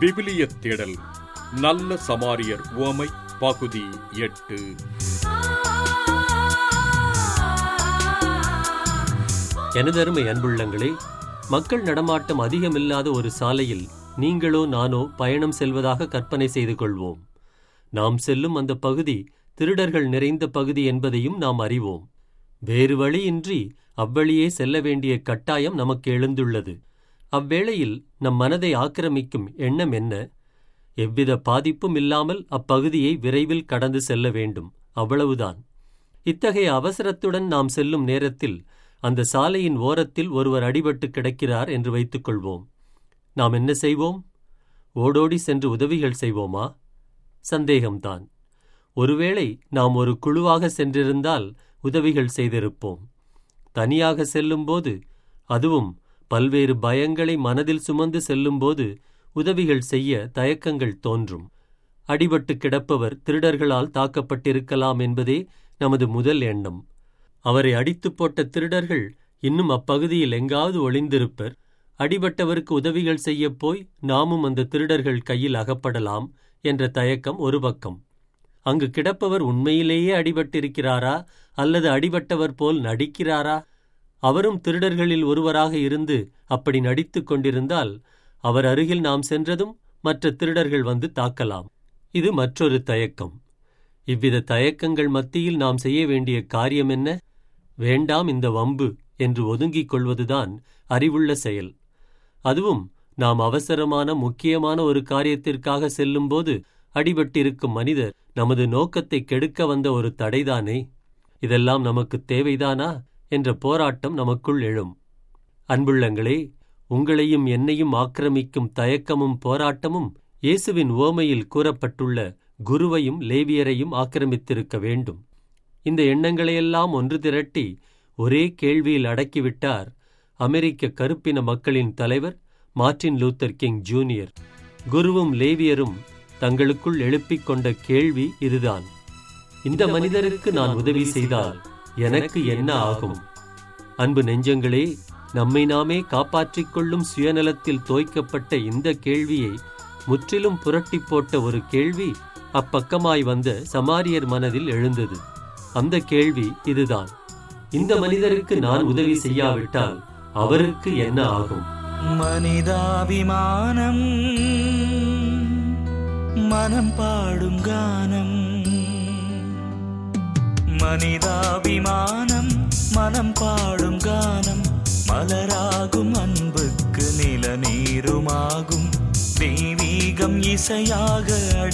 விவிலிய தேடல் நல்ல சமாரியர் உவமை பகுதி எட்டு எனதருமை அன்புள்ளங்களே மக்கள் நடமாட்டம் அதிகமில்லாத ஒரு சாலையில் நீங்களோ நானோ பயணம் செல்வதாக கற்பனை செய்து கொள்வோம் நாம் செல்லும் அந்த பகுதி திருடர்கள் நிறைந்த பகுதி என்பதையும் நாம் அறிவோம் வேறு வழியின்றி அவ்வழியே செல்ல வேண்டிய கட்டாயம் நமக்கு எழுந்துள்ளது அவ்வேளையில் நம் மனதை ஆக்கிரமிக்கும் எண்ணம் என்ன எவ்வித பாதிப்பும் இல்லாமல் அப்பகுதியை விரைவில் கடந்து செல்ல வேண்டும் அவ்வளவுதான் இத்தகைய அவசரத்துடன் நாம் செல்லும் நேரத்தில் அந்த சாலையின் ஓரத்தில் ஒருவர் அடிபட்டு கிடக்கிறார் என்று வைத்துக் கொள்வோம் நாம் என்ன செய்வோம் ஓடோடி சென்று உதவிகள் செய்வோமா சந்தேகம்தான் ஒருவேளை நாம் ஒரு குழுவாக சென்றிருந்தால் உதவிகள் செய்திருப்போம் தனியாக செல்லும்போது அதுவும் பல்வேறு பயங்களை மனதில் சுமந்து செல்லும்போது உதவிகள் செய்ய தயக்கங்கள் தோன்றும் அடிபட்டு கிடப்பவர் திருடர்களால் தாக்கப்பட்டிருக்கலாம் என்பதே நமது முதல் எண்ணம் அவரை அடித்துப் போட்ட திருடர்கள் இன்னும் அப்பகுதியில் எங்காவது ஒளிந்திருப்பர் அடிபட்டவருக்கு உதவிகள் செய்யப் போய் நாமும் அந்த திருடர்கள் கையில் அகப்படலாம் என்ற தயக்கம் ஒரு பக்கம் அங்கு கிடப்பவர் உண்மையிலேயே அடிபட்டிருக்கிறாரா அல்லது அடிபட்டவர் போல் நடிக்கிறாரா அவரும் திருடர்களில் ஒருவராக இருந்து அப்படி நடித்துக் கொண்டிருந்தால் அவர் அருகில் நாம் சென்றதும் மற்ற திருடர்கள் வந்து தாக்கலாம் இது மற்றொரு தயக்கம் இவ்வித தயக்கங்கள் மத்தியில் நாம் செய்ய வேண்டிய காரியம் என்ன வேண்டாம் இந்த வம்பு என்று ஒதுங்கிக் கொள்வதுதான் அறிவுள்ள செயல் அதுவும் நாம் அவசரமான முக்கியமான ஒரு காரியத்திற்காக செல்லும்போது அடிபட்டிருக்கும் மனிதர் நமது நோக்கத்தை கெடுக்க வந்த ஒரு தடைதானே இதெல்லாம் நமக்கு தேவைதானா என்ற போராட்டம் நமக்குள் எழும் அன்புள்ளங்களே உங்களையும் என்னையும் ஆக்கிரமிக்கும் தயக்கமும் போராட்டமும் இயேசுவின் ஓமையில் கூறப்பட்டுள்ள குருவையும் லேவியரையும் ஆக்கிரமித்திருக்க வேண்டும் இந்த எண்ணங்களையெல்லாம் ஒன்று திரட்டி ஒரே கேள்வியில் அடக்கிவிட்டார் அமெரிக்க கருப்பின மக்களின் தலைவர் மார்ட்டின் லூத்தர் கிங் ஜூனியர் குருவும் லேவியரும் தங்களுக்குள் எழுப்பிக் கொண்ட கேள்வி இதுதான் இந்த மனிதருக்கு நான் உதவி செய்தால் எனக்கு என்ன ஆகும் அன்பு நெஞ்சங்களே நம்மை நாமே காப்பாற்றிக் கொள்ளும் சுயநலத்தில் தோய்க்கப்பட்ட இந்த கேள்வியை முற்றிலும் புரட்டி போட்ட ஒரு கேள்வி அப்பக்கமாய் வந்த சமாரியர் மனதில் எழுந்தது அந்த கேள்வி இதுதான் இந்த மனிதருக்கு நான் உதவி செய்யாவிட்டால் அவருக்கு என்ன ஆகும் மனிதாபிமானம் மனம் பாடும் கானம் மனிதாபிமானம் மனம் பாடும் கானம் மலராகும் அன்புக்கு நில நீருமாகும் தெய்வீகம் இசையாக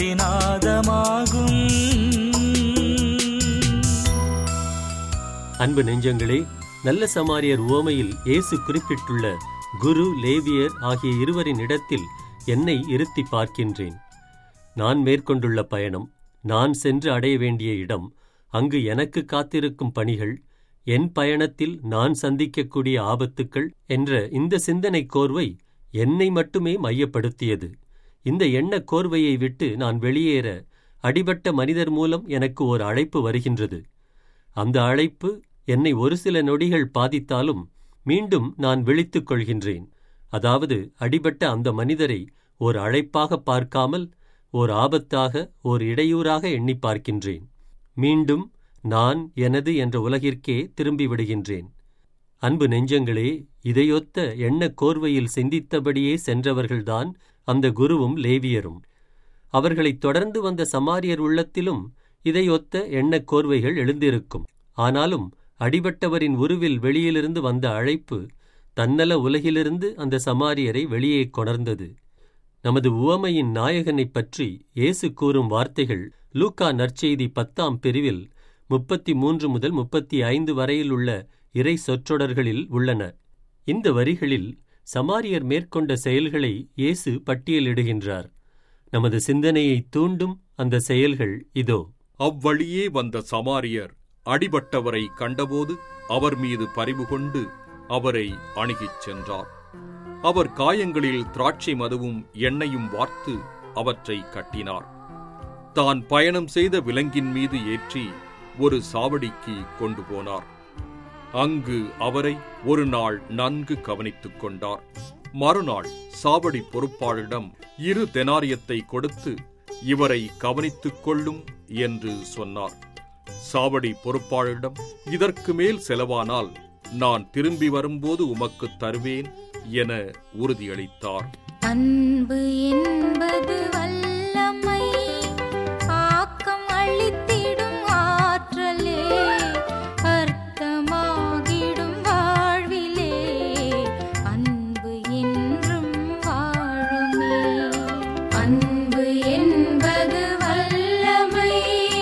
அடிநாதமாகும் அன்பு நெஞ்சங்களே நல்ல சமாரியர் உவமையில் இயேசு குறிப்பிட்டுள்ள குரு லேவியர் ஆகிய இருவரின் இடத்தில் என்னை இருத்தி பார்க்கின்றேன் நான் மேற்கொண்டுள்ள பயணம் நான் சென்று அடைய வேண்டிய இடம் அங்கு எனக்கு காத்திருக்கும் பணிகள் என் பயணத்தில் நான் சந்திக்கக்கூடிய ஆபத்துக்கள் என்ற இந்த சிந்தனை கோர்வை என்னை மட்டுமே மையப்படுத்தியது இந்த எண்ண கோர்வையை விட்டு நான் வெளியேற அடிபட்ட மனிதர் மூலம் எனக்கு ஒரு அழைப்பு வருகின்றது அந்த அழைப்பு என்னை ஒரு சில நொடிகள் பாதித்தாலும் மீண்டும் நான் விழித்துக் கொள்கின்றேன் அதாவது அடிபட்ட அந்த மனிதரை ஓர் அழைப்பாக பார்க்காமல் ஓர் ஆபத்தாக ஓர் இடையூறாக எண்ணி பார்க்கின்றேன் மீண்டும் நான் எனது என்ற உலகிற்கே திரும்பி விடுகின்றேன் அன்பு நெஞ்சங்களே இதையொத்த எண்ண கோர்வையில் சிந்தித்தபடியே சென்றவர்கள்தான் அந்த குருவும் லேவியரும் அவர்களைத் தொடர்ந்து வந்த சமாரியர் உள்ளத்திலும் இதையொத்த எண்ணக் கோர்வைகள் எழுந்திருக்கும் ஆனாலும் அடிபட்டவரின் உருவில் வெளியிலிருந்து வந்த அழைப்பு தன்னல உலகிலிருந்து அந்த சமாரியரை வெளியே கொணர்ந்தது நமது உவமையின் நாயகனைப் பற்றி இயேசு கூறும் வார்த்தைகள் லூக்கா நற்செய்தி பத்தாம் பிரிவில் முப்பத்தி மூன்று முதல் முப்பத்தி ஐந்து வரையில் உள்ள இறை சொற்றொடர்களில் உள்ளன இந்த வரிகளில் சமாரியர் மேற்கொண்ட செயல்களை இயேசு பட்டியலிடுகின்றார் நமது சிந்தனையை தூண்டும் அந்த செயல்கள் இதோ அவ்வழியே வந்த சமாரியர் அடிபட்டவரை கண்டபோது அவர் மீது பரிவு கொண்டு அவரை அணுகிச் சென்றார் அவர் காயங்களில் திராட்சை மதுவும் எண்ணெயும் வார்த்து அவற்றை கட்டினார் தான் பயணம் செய்த விலங்கின் மீது ஏற்றி ஒரு சாவடிக்கு கொண்டு போனார் அங்கு அவரை ஒரு நாள் நன்கு கவனித்துக் கொண்டார் மறுநாள் சாவடி பொறுப்பாளரிடம் இரு தெனாரியத்தை கொடுத்து இவரை கவனித்துக் கொள்ளும் என்று சொன்னார் சாவடி பொறுப்பாளரிடம் இதற்கு மேல் செலவானால் நான் திரும்பி வரும்போது உமக்கு தருவேன் என உறுதியளித்தார் அன்பு என்பது வல்லமை ஆக்கம் அளித்திடும் ஆற்றலே அர்த்தமாகிடும் வாழ்விலே அன்பு என்றும் வாழுமே அன்பு என்பது வல்லமை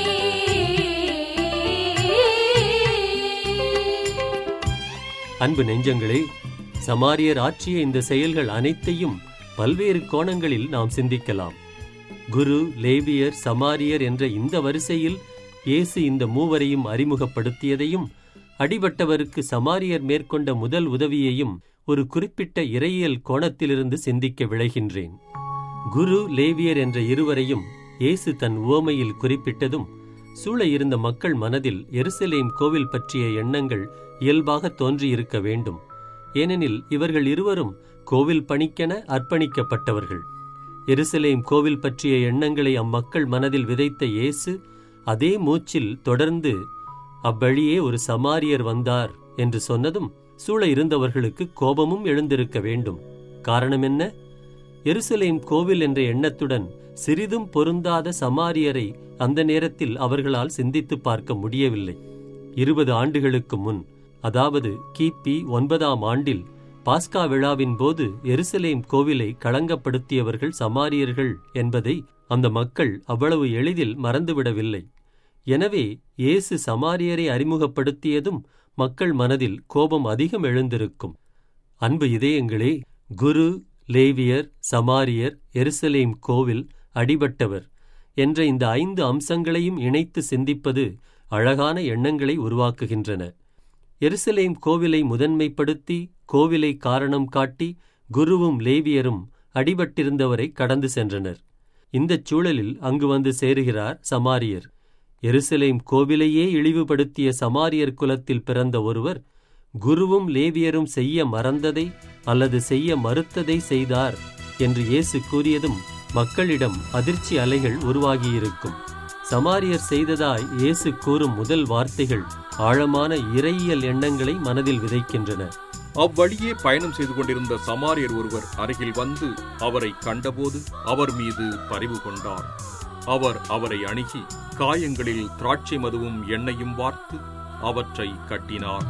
அன்பு நெஞ்சங்களே சமாரியர் ஆற்றிய இந்த செயல்கள் அனைத்தையும் பல்வேறு கோணங்களில் நாம் சிந்திக்கலாம் குரு லேவியர் சமாரியர் என்ற இந்த வரிசையில் இயேசு இந்த மூவரையும் அறிமுகப்படுத்தியதையும் அடிபட்டவருக்கு சமாரியர் மேற்கொண்ட முதல் உதவியையும் ஒரு குறிப்பிட்ட இறையியல் கோணத்திலிருந்து சிந்திக்க விளைகின்றேன் குரு லேவியர் என்ற இருவரையும் இயேசு தன் உவமையில் குறிப்பிட்டதும் சூழ இருந்த மக்கள் மனதில் எருசலேம் கோவில் பற்றிய எண்ணங்கள் இயல்பாக தோன்றியிருக்க வேண்டும் ஏனெனில் இவர்கள் இருவரும் கோவில் பணிக்கென அர்ப்பணிக்கப்பட்டவர்கள் எருசலேம் கோவில் பற்றிய எண்ணங்களை அம்மக்கள் மனதில் விதைத்த இயேசு அதே மூச்சில் தொடர்ந்து அவ்வழியே ஒரு சமாரியர் வந்தார் என்று சொன்னதும் சூழ இருந்தவர்களுக்கு கோபமும் எழுந்திருக்க வேண்டும் காரணம் என்ன எருசலேம் கோவில் என்ற எண்ணத்துடன் சிறிதும் பொருந்தாத சமாரியரை அந்த நேரத்தில் அவர்களால் சிந்தித்து பார்க்க முடியவில்லை இருபது ஆண்டுகளுக்கு முன் அதாவது கிபி ஒன்பதாம் ஆண்டில் பாஸ்கா விழாவின் போது எருசலேம் கோவிலை களங்கப்படுத்தியவர்கள் சமாரியர்கள் என்பதை அந்த மக்கள் அவ்வளவு எளிதில் மறந்துவிடவில்லை எனவே இயேசு சமாரியரை அறிமுகப்படுத்தியதும் மக்கள் மனதில் கோபம் அதிகம் எழுந்திருக்கும் அன்பு இதயங்களே குரு லேவியர் சமாரியர் எருசலேம் கோவில் அடிபட்டவர் என்ற இந்த ஐந்து அம்சங்களையும் இணைத்து சிந்திப்பது அழகான எண்ணங்களை உருவாக்குகின்றன எருசலேம் கோவிலை முதன்மைப்படுத்தி கோவிலை காரணம் காட்டி குருவும் லேவியரும் அடிபட்டிருந்தவரை கடந்து சென்றனர் இந்தச் சூழலில் அங்கு வந்து சேருகிறார் சமாரியர் எருசலேம் கோவிலையே இழிவுபடுத்திய சமாரியர் குலத்தில் பிறந்த ஒருவர் குருவும் லேவியரும் செய்ய மறந்ததை அல்லது செய்ய மறுத்ததை செய்தார் என்று இயேசு கூறியதும் மக்களிடம் அதிர்ச்சி அலைகள் உருவாகியிருக்கும் சமாரியர் செய்ததாய் இயேசு கூறும் முதல் வார்த்தைகள் ஆழமான இறையியல் எண்ணங்களை மனதில் விதைக்கின்றன அவ்வழியே பயணம் செய்து கொண்டிருந்த சமாரியர் ஒருவர் அருகில் வந்து அவரை கண்டபோது அவர் மீது பரிவு கொண்டார் அவர் அவரை அணுகி காயங்களில் திராட்சை மதுவும் எண்ணெயும் வார்த்து அவற்றை கட்டினார்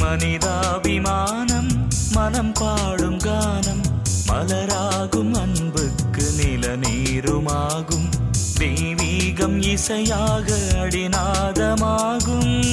மனிதாபிமானம் மனம் பாடும் கானம் மலராகும் அன்புக்கு நில நீருமாகும் தெய்வீகம் இசையாக அடிநாதமாகும்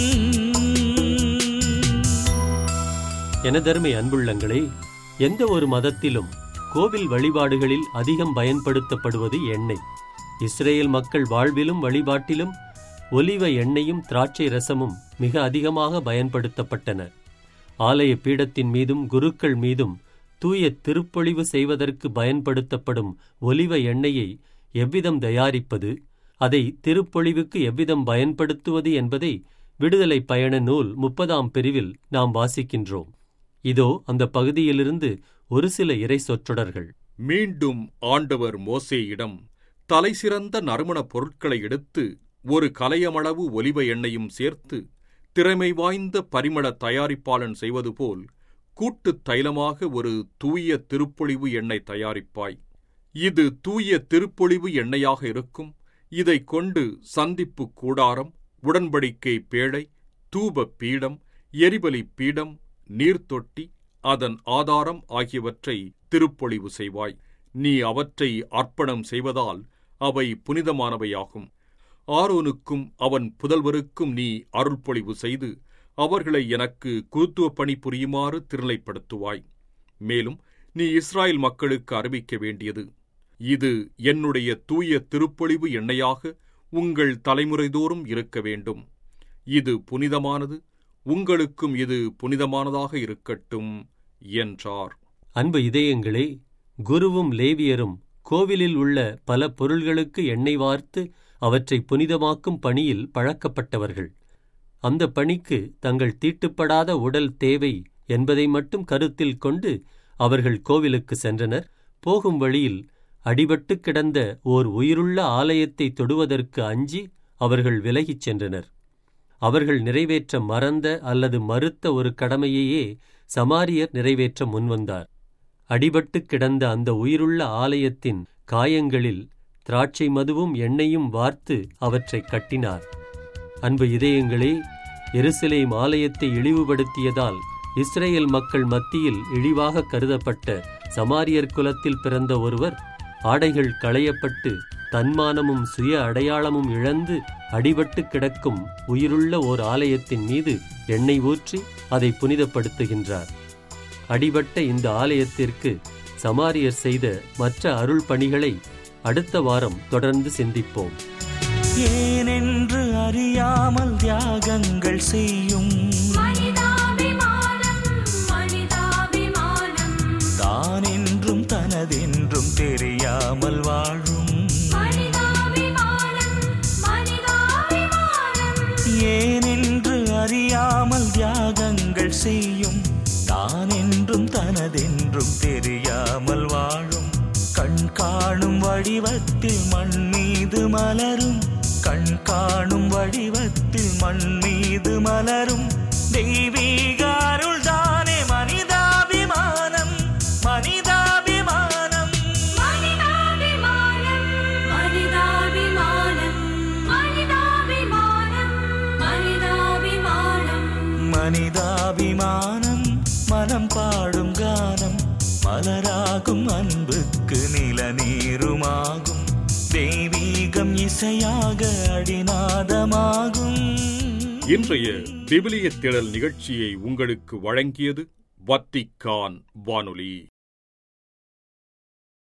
எனதருமை அன்புள்ளங்களே எந்த ஒரு மதத்திலும் கோவில் வழிபாடுகளில் அதிகம் பயன்படுத்தப்படுவது எண்ணெய் இஸ்ரேல் மக்கள் வாழ்விலும் வழிபாட்டிலும் ஒலிவ எண்ணெயும் திராட்சை ரசமும் மிக அதிகமாக பயன்படுத்தப்பட்டன ஆலய பீடத்தின் மீதும் குருக்கள் மீதும் தூய திருப்பொழிவு செய்வதற்கு பயன்படுத்தப்படும் ஒலிவ எண்ணெயை எவ்விதம் தயாரிப்பது அதை திருப்பொழிவுக்கு எவ்விதம் பயன்படுத்துவது என்பதை விடுதலை பயண நூல் முப்பதாம் பிரிவில் நாம் வாசிக்கின்றோம் இதோ அந்த பகுதியிலிருந்து ஒரு சில இறை சொற்றொடர்கள் மீண்டும் ஆண்டவர் மோசேயிடம் தலைசிறந்த நறுமணப் பொருட்களை எடுத்து ஒரு கலையமளவு ஒலிவ எண்ணெயும் சேர்த்து திறமை வாய்ந்த பரிமள தயாரிப்பாளன் செய்வது போல் கூட்டுத் தைலமாக ஒரு தூய திருப்பொழிவு எண்ணெய் தயாரிப்பாய் இது தூய திருப்பொழிவு எண்ணெயாக இருக்கும் இதைக் கொண்டு சந்திப்பு கூடாரம் உடன்படிக்கை பேழை தூப பீடம் எரிபலி பீடம் நீர்த்தொட்டி அதன் ஆதாரம் ஆகியவற்றை திருப்பொழிவு செய்வாய் நீ அவற்றை அர்ப்பணம் செய்வதால் அவை புனிதமானவையாகும் ஆரோனுக்கும் அவன் புதல்வருக்கும் நீ அருள்பொழிவு செய்து அவர்களை எனக்கு குருத்துவ பணி புரியுமாறு திருநிலைப்படுத்துவாய் மேலும் நீ இஸ்ராயல் மக்களுக்கு அறிவிக்க வேண்டியது இது என்னுடைய தூய திருப்பொழிவு எண்ணெயாக உங்கள் தலைமுறைதோறும் இருக்க வேண்டும் இது புனிதமானது உங்களுக்கும் இது புனிதமானதாக இருக்கட்டும் என்றார் அன்பு இதயங்களே குருவும் லேவியரும் கோவிலில் உள்ள பல பொருள்களுக்கு எண்ணெய் வார்த்து அவற்றை புனிதமாக்கும் பணியில் பழக்கப்பட்டவர்கள் அந்த பணிக்கு தங்கள் தீட்டுப்படாத உடல் தேவை என்பதை மட்டும் கருத்தில் கொண்டு அவர்கள் கோவிலுக்கு சென்றனர் போகும் வழியில் அடிபட்டு கிடந்த ஓர் உயிருள்ள ஆலயத்தை தொடுவதற்கு அஞ்சி அவர்கள் விலகிச் சென்றனர் அவர்கள் நிறைவேற்ற மறந்த அல்லது மறுத்த ஒரு கடமையையே சமாரியர் நிறைவேற்ற முன்வந்தார் அடிபட்டு கிடந்த அந்த உயிருள்ள ஆலயத்தின் காயங்களில் திராட்சை மதுவும் எண்ணெயும் வார்த்து அவற்றை கட்டினார் அன்பு இதயங்களே எருசலேம் ஆலயத்தை இழிவுபடுத்தியதால் இஸ்ரேல் மக்கள் மத்தியில் இழிவாக கருதப்பட்ட சமாரியர் குலத்தில் பிறந்த ஒருவர் ஆடைகள் களையப்பட்டு தன்மானமும் சுய அடையாளமும் இழந்து அடிபட்டு கிடக்கும் உயிருள்ள ஓர் ஆலயத்தின் மீது எண்ணெய் ஊற்றி அதை புனிதப்படுத்துகின்றார் அடிபட்ட இந்த ஆலயத்திற்கு சமாரியர் செய்த மற்ற அருள் பணிகளை அடுத்த வாரம் தொடர்ந்து சிந்திப்போம் ஏனென்று அறியாமல் தியாகங்கள் செய்யும் மனிதாபிமானம் மனிதாபிமானம் தான் என்றும் தனதென்றும் தெரியாமல் வாழும் மனிதாபிமானம் மனிதாபிமானம் ஏனென்று அறியாமல் தியாகங்கள் செய்யும் தான் என்றும் தனதென்றும் தெரியாமல் வாழும் கண் காணும் வடிவத்தில் மண் மீது மலரும் கண் காணும் வடிவத்தில் மண் மீது மலரும் தெய்வீக அருள்தானே மனிதாபிமானம் மனிதாபிமானம் மனிதாபிமானம் மனிதாபிமானம் மனிதாபிமானம் மனிதாபிமானம் மனிதாபிமானம் மனம் பாடும் கானம் மலராகும் அன்புக்கு நில நீருமாகும் தெய்வீகம் இசையாக அடிநாதமாகும் இன்றைய விவிலிய திடல் நிகழ்ச்சியை உங்களுக்கு வழங்கியது வத்திக்கான் வானொலி